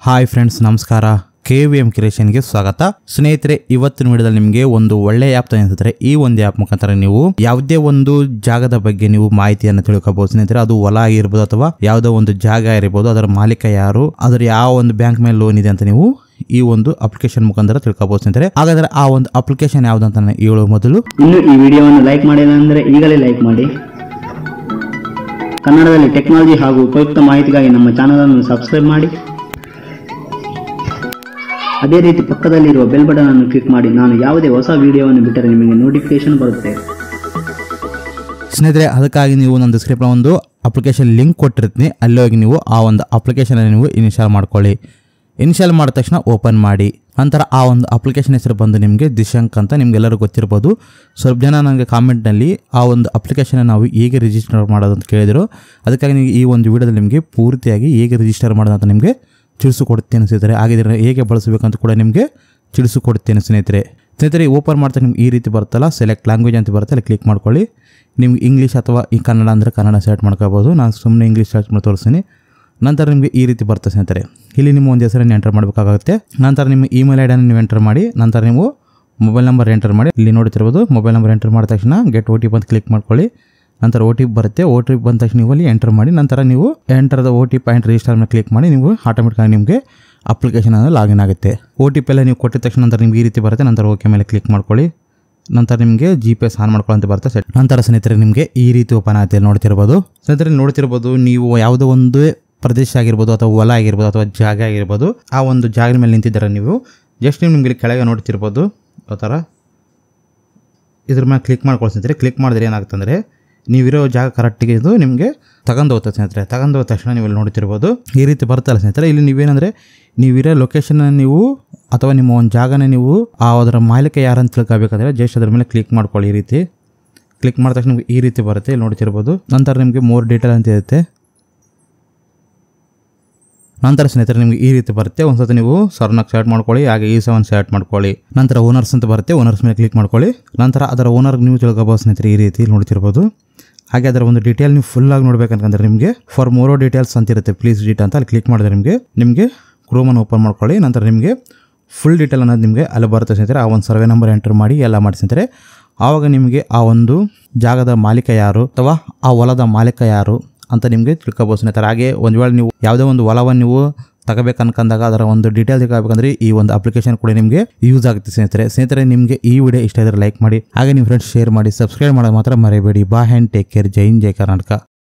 hi friends ನಮಸ್ಕಾರ K V M ಕ್ರಿಯೇಷನ್ಗೆ ಸ್ವಾಗತ ಸ್ನೇಹಿತರೆ ಇವತ್ತಿನ ವಿಡಿಯೋದಲ್ಲಿ ನಿಮಗೆ ಒಂದು ಒಳ್ಳೆ ಆ್ಯಪ್ ಅನಿಸಿದ್ರೆ ಈ ಒಂದು ಆ್ಯಪ್ ಮುಖಾಂತರ ನೀವು ಯಾವುದೇ ಒಂದು ಜಾಗದ ಬಗ್ಗೆ ನೀವು ಮಾಹಿತಿಯನ್ನು ತಿಳ್ಕೊಬಹುದು ಸ್ನೇಹಿತರೆ ಅದು ಹೊಲ ಆಗಿರ್ಬೋದು ಅಥವಾ ಯಾವುದೋ ಒಂದು ಜಾಗ ಇರ್ಬೋದು ಅದರ ಮಾಲೀಕ ಯಾರು ಅದರ ಯಾವ ಒಂದು ಬ್ಯಾಂಕ್ ಮೇಲೆ ಲೋನ್ ಇದೆ ಅಂತ ನೀವು ಈ ಒಂದು ಅಪ್ಲಿಕೇಶನ್ ಮುಖಾಂತರ ತಿಳ್ಕೊಬಹುದು ಸ್ನೇಹಿತರೆ ಹಾಗಾದ್ರೆ ಆ ಒಂದು ಅಪ್ಲಿಕೇಶನ್ ಯಾವ್ದು ಅಂತ ನಾನು ಹೇಳುವ ಮೊದಲು ಇನ್ನು ಈ ವಿಡಿಯೋವನ್ನು ಲೈಕ್ ಮಾಡಿಲ್ಲ ಅಂದರೆ ಈಗಲೇ ಲೈಕ್ ಮಾಡಿ ಕನ್ನಡದಲ್ಲಿ ಟೆಕ್ನಾಲಜಿ ಹಾಗೂ ಉಪಯುಕ್ತ ಮಾಹಿತಿಗಾಗಿ ನಮ್ಮ ಚಾನಲ್ ಅನ್ನು ಸಬ್ಸ್ಕ್ರೈಬ್ ಮಾಡಿ ಅದೇ ರೀತಿ ಪಕ್ಕದಲ್ಲಿರುವ ಬೆಲ್ ಬಟನ್ ಅನ್ನು ಕ್ಲಿಕ್ ಮಾಡಿ ನಾನು ಯಾವುದೇ ಹೊಸ ವಿಡಿಯೋವನ್ನು ಬಿಟ್ಟರೆ ನಿಮಗೆ ನೋಟಿಫಿಕೇಶನ್ ಬರುತ್ತೆ ಸ್ನೇಹಿತರೆ ಅದಕ್ಕಾಗಿ ನೀವು ನನ್ನ ಡಿಸ್ಕ್ರಿಪ್ಷನ್ ಒಂದು ಅಪ್ಲಿಕೇಶನ್ ಲಿಂಕ್ ಕೊಟ್ಟಿರ್ತೀನಿ ಅಲ್ಲಿ ಹೋಗಿ ನೀವು ಆ ಒಂದು ಅಪ್ಲಿಕೇಶನ್ ನೀವು ಇನ್ಸ್ಟಾಲ್ ಮಾಡ್ಕೊಳ್ಳಿ ಇನ್ಸ್ಟಾಲ್ ಮಾಡಿದ ತಕ್ಷಣ ಓಪನ್ ಮಾಡಿ ನಂತರ ಆ ಒಂದು ಅಪ್ಲಿಕೇಶನ್ ಹೆಸರು ಬಂದು ನಿಮಗೆ ದಿಶಂಕ್ ಅಂತ ನಿಮ್ಗೆಲ್ಲರೂ ಗೊತ್ತಿರ್ಬೋದು ಸ್ವಲ್ಪ ಜನ ನನಗೆ ಕಾಮೆಂಟ್ನಲ್ಲಿ ಆ ಒಂದು ಅಪ್ಲಿಕೇಶನ್ ನಾವು ಹೇಗೆ ರಿಜಿಸ್ಟರ್ ಮಾಡೋದು ಅಂತ ಕೇಳಿದರು ಅದಕ್ಕಾಗಿ ನೀವು ಈ ಒಂದು ವಿಡಿಯೋದಲ್ಲಿ ನಿಮಗೆ ಪೂರ್ತಿಯಾಗಿ ಹೇಗೆ ರಿಜಿಸ್ಟರ್ ಮಾಡೋದು ಅಂತ ನಿಮಗೆ ತಿಳಿಸಿಕೊಡ್ತೇನೆ ಸ್ನೇಹಿತರೆ ಹಾಗಿದ್ರೆ ಹೇಗೆ ಬಳಸಬೇಕಂತ ಕೂಡ ನಿಮಗೆ ತಿಳಿಸಿಕೊಡ್ತೇನೆ ಸ್ನೇಹಿತರೆ ಸ್ನೇಹಿತರೆ ಓಪನ್ ಮಾಡ್ತಾ ನಿಮ್ಗೆ ಈ ರೀತಿ ಬರುತ್ತಲ್ಲ ಸೆಲೆಕ್ಟ್ ಲ್ಯಾಂಗ್ವೇಜ್ ಅಂತ ಬರುತ್ತೆ ಅಲ್ಲಿ ಕ್ಲಿಕ್ ಮಾಡ್ಕೊಳ್ಳಿ ನಿಮ್ಗೆ ಇಂಗ್ಲೀಷ್ ಅಥವಾ ಈ ಕನ್ನಡ ಅಂದರೆ ಕನ್ನಡ ಸೆಲೆಕ್ಟ್ ಮಾಡ್ಕೋಬೋದು ನಾನು ಸುಮ್ಮನೆ ಇಂಗ್ಲೀಷ್ ಸರ್ಚ್ ಮಾಡಿ ತೋರಿಸ್ತೀನಿ ನಂತರ ನಿಮಗೆ ಈ ರೀತಿ ಬರುತ್ತೆ ಸ್ನೇಹಿತರೆ ಇಲ್ಲಿ ನಿಮ್ಮ ಒಂದು ಹೆಸರನ್ನು ಎಂಟರ್ ಮಾಡಬೇಕಾಗುತ್ತೆ ನಂತರ ನಿಮ್ಮ ಇಮೇಲ್ ಐ ಡಿಯನ್ನು ನೀವು ಎಂಟರ್ ಮಾಡಿ ನಂತರ ನೀವು ಮೊಬೈಲ್ ನಂಬರ್ ಎಂಟರ್ ಮಾಡಿ ಇಲ್ಲಿ ನೋಡ್ತಿರ್ಬೋದು ಮೊಬೈಲ್ ನಂಬರ್ ಎಂಟರ್ ಮಾಡಿದ ತಕ್ಷಣ ಗೆಟ್ ಓ ಟಿ ಪಿ ಅಂತ ಕ್ಲಿಕ್ ಮಾಡ್ಕೊಳ್ಳಿ ನಂತರ ಓ ಟಿ ಪಿ ಬರುತ್ತೆ ಓ ಟಿ ಪಿ ಬಂದ ತಕ್ಷಣ ನೀವು ಅಲ್ಲಿ ಎಂಟರ್ ಮಾಡಿ ನಂತರ ನೀವು ಎಂಟರ್ದ O T P point register ಮೇಲೆ ಕ್ಲಿಕ್ ಮಾಡಿ ನೀವು ಆಟೋಮೆಟಿಕ್ ನಿಮಗೆ ಅಪ್ಲಿಕೇಶನ್ ಅಂದರೆ ಲಾಗಿನ್ ಆಗುತ್ತೆ ಓ ಟಿ ಪಿ ಎಲ್ಲ ನೀವು ಕೊಟ್ಟಿದ ತಕ್ಷಣ ನಂತರ ನಿಮ್ಗೆ ಈ ರೀತಿ ಬರುತ್ತೆ ನಂತರ ಓಕೆ ಮೇಲೆ ಕ್ಲಿಕ್ ಮಾಡ್ಕೊಳ್ಳಿ ನಂತರ ನಿಮಗೆ ಜಿ ಪಿ ಎಸ್ ಆನ್ ಮಾಡ್ಕೊಳ್ಳೋ ಬರುತ್ತೆ ಸೆಟ್ ನಂತರ ಸ್ನೇಹಿತರೆ ನಿಮಗೆ ಈ ರೀತಿ ಓಪನ್ ಆಗುತ್ತೆ ಇಲ್ಲಿ ನೋಡ್ತಿರ್ಬೋದು ಸ್ನೇಹಿತರೆ ಇಲ್ಲಿ ನೋಡ್ತಿರ್ಬೋದು ನೀವು ಯಾವುದೋ ಒಂದು ಪ್ರದೇಶ ಆಗಿರ್ಬೋದು ಅಥವಾ ಹೊಲ ಆಗಿರ್ಬೋದು ಅಥವಾ ಜಾಗ ಆಗಿರ್ಬೋದು ಆ ಒಂದು ಜಾಗದ ಮೇಲೆ ನಿಂತಿದ್ದಾರೆ ನೀವು ಜಸ್ಟ್ ನೀವು ನಿಮಗೆ ಇಲ್ಲಿ ಕೆಳಗೆ ನೋಡ್ತಿರ್ಬೋದು ಆ ಥರ ಇದ್ರ ಮೇಲೆ ಕ್ಲಿಕ್ ಮಾಡ್ಕೊಳ್ಳಿ ಸ್ನೇಹಿತರೆ ಕ್ಲಿಕ್ ಮಾಡಿದ್ರೆ ಏನಾಗ್ತಂದ್ರೆ ನೀವಿರೋ ಜಾಗ ಕರೆಕ್ಟಿಗೆ ಇದು ನಿಮಗೆ ತಗೊಂಡು ಹೋಗ್ತದೆ ಸ್ನೇಹಿತರೆ ತಗೊಂಡು ಹೋದ ತಕ್ಷಣ ನೀವು ಇಲ್ಲಿ ನೋಡ್ತಿರ್ಬೋದು ಈ ರೀತಿ ಬರುತ್ತಲ್ಲ ಸ್ನೇಹಿತರೆ ಇಲ್ಲಿ ನೀವೇನಂದರೆ ನೀವಿರೋ ಲೊಕೇಶನ್ ನೀವು ಅಥವಾ ನಿಮ್ಮ ಒಂದು ಜಾಗನ ನೀವು ಆ ಅದರ ಮಾಲೀಕ ಯಾರಂತ ತಿಳ್ಕೊಬೇಕಾದ್ರೆ ಜಸ್ಟ್ ಅದ್ರ ಮೇಲೆ ಕ್ಲಿಕ್ ಮಾಡ್ಕೊಳ್ಳಿ ಈ ರೀತಿ ಕ್ಲಿಕ್ ಮಾಡಿದ ತಕ್ಷಣ ನಿಮ್ಗೆ ಈ ರೀತಿ ಬರುತ್ತೆ ಇಲ್ಲಿ ನೋಡ್ತಿರ್ಬೋದು ನಂತರ ನಿಮಗೆ ಮೋರ್ ಡೀಟೇಲ್ ಅಂತ ಇರುತ್ತೆ ನಂತರ ಸ್ನೇಹಿತರೆ ನಿಮಗೆ ಈ ರೀತಿ ಬರುತ್ತೆ ಒಂದ್ಸತಿ ನೀವು ಸರ್ನಾಗ್ ಸೆಲೆಕ್ಟ್ ಮಾಡ್ಕೊಳ್ಳಿ ಹಾಗೆ ಈ ಸೆವೆನ್ ಸೆಲೆಕ್ಟ್ ಮಾಡ್ಕೊಳ್ಳಿ ನಂತರ ಓನರ್ಸ್ ಅಂತ ಬರುತ್ತೆ ಓನರ್ಸ್ ಮೇಲೆ ಕ್ಲಿಕ್ ಮಾಡ್ಕೊಳ್ಳಿ ನಂತರ ಅದರ ಓನರ್ ನೀವು ತಿಳ್ಕೊಬೋದು ಸ್ನೇಹಿತರೆ ಈ ರೀತಿ ನೋಡ್ತಿರ್ಬೋದು ಹಾಗೆ ಅದರ ಒಂದು ಡೀಟೇಲ್ ನೀವು ಫುಲ್ ಆಗಿ ನೋಡ್ಬೇಕಂತಂದ್ರೆ ನಿಮಗೆ ಫಾರ್ ಮೋರೋ ಡೀಟೇಲ್ಸ್ ಅಂತ ಇರುತ್ತೆ ಪ್ಲೀಸ್ ಡೀಟ್ ಅಂತ ಅಲ್ಲಿ ಕ್ಲಿಕ್ ಮಾಡಿದ್ರೆ ನಿಮಗೆ ನಿಮಗೆ ಕ್ರೋಮನ್ನು ಓಪನ್ ಮಾಡ್ಕೊಳ್ಳಿ ನಂತರ ನಿಮಗೆ ಫುಲ್ ಡೀಟೇಲ್ ಅನ್ನೋದು ನಿಮಗೆ ಅಲ್ಲಿ ಬರುತ್ತೆ ಸ್ನೇಹಿತರೆ ಆ ಒಂದು ಸರ್ವೆ ನಂಬರ್ ಎಂಟರ್ ಮಾಡಿ ಎಲ್ಲ ಮಾಡಿ ಸ್ನೇಹಿತರೆ ಆವಾಗ ನಿಮಗೆ ಆ ಒಂದು ಜಾಗದ ಮಾಲೀಕ ಯಾರು ಅಥವಾ ಆ ಹೊಲದ ಮಾಲೀಕ ಯಾರು ಅಂತ ನಿಮಗೆ ತಿಳ್ಕೊಬೋದು ಸ್ನೇಹಿತರೆ ಹಾಗೆ ಒಂದು ವೇಳೆ ನೀವು ಯಾವುದೇ ಒಂದು ಹೊಲವನ್ನು ನೀವು ತಗೋಬೇಕು ಅನ್ಕೊಂಡಾಗ ಅದರ ಒಂದು ಡೀಟೇಲ್ ತಿಳ್ಕೊಬೇಕಂದ್ರೆ ಈ ಒಂದು ಅಪ್ಲಿಕೇಶನ್ ಕೂಡ ನಿಮಗೆ ಯೂಸ್ ಆಗುತ್ತೆ ಸ್ನೇಹಿತರೆ ಸ್ನೇಹಿತರೆ ನಿಮಗೆ ಈ ವಿಡಿಯೋ ಇಷ್ಟ ಇದ್ರೆ ಲೈಕ್ ಮಾಡಿ ಹಾಗೆ ನಿಮ್ಮ ಫ್ರೆಂಡ್ಸ್ ಶೇರ್ ಮಾಡಿ ಸಬ್ಸ್ಕ್ರೈಬ್ ಮಾಡೋದು ಮಾತ್ರ ಮರಿಬೇಡಿ ಬಾ ಹ್ಯಾಂಡ್ ಟೇಕ್ ಕೇರ್ ಜೈ ಹಿಂದ್ ಜೈ ಕರ್ನಾಟಕ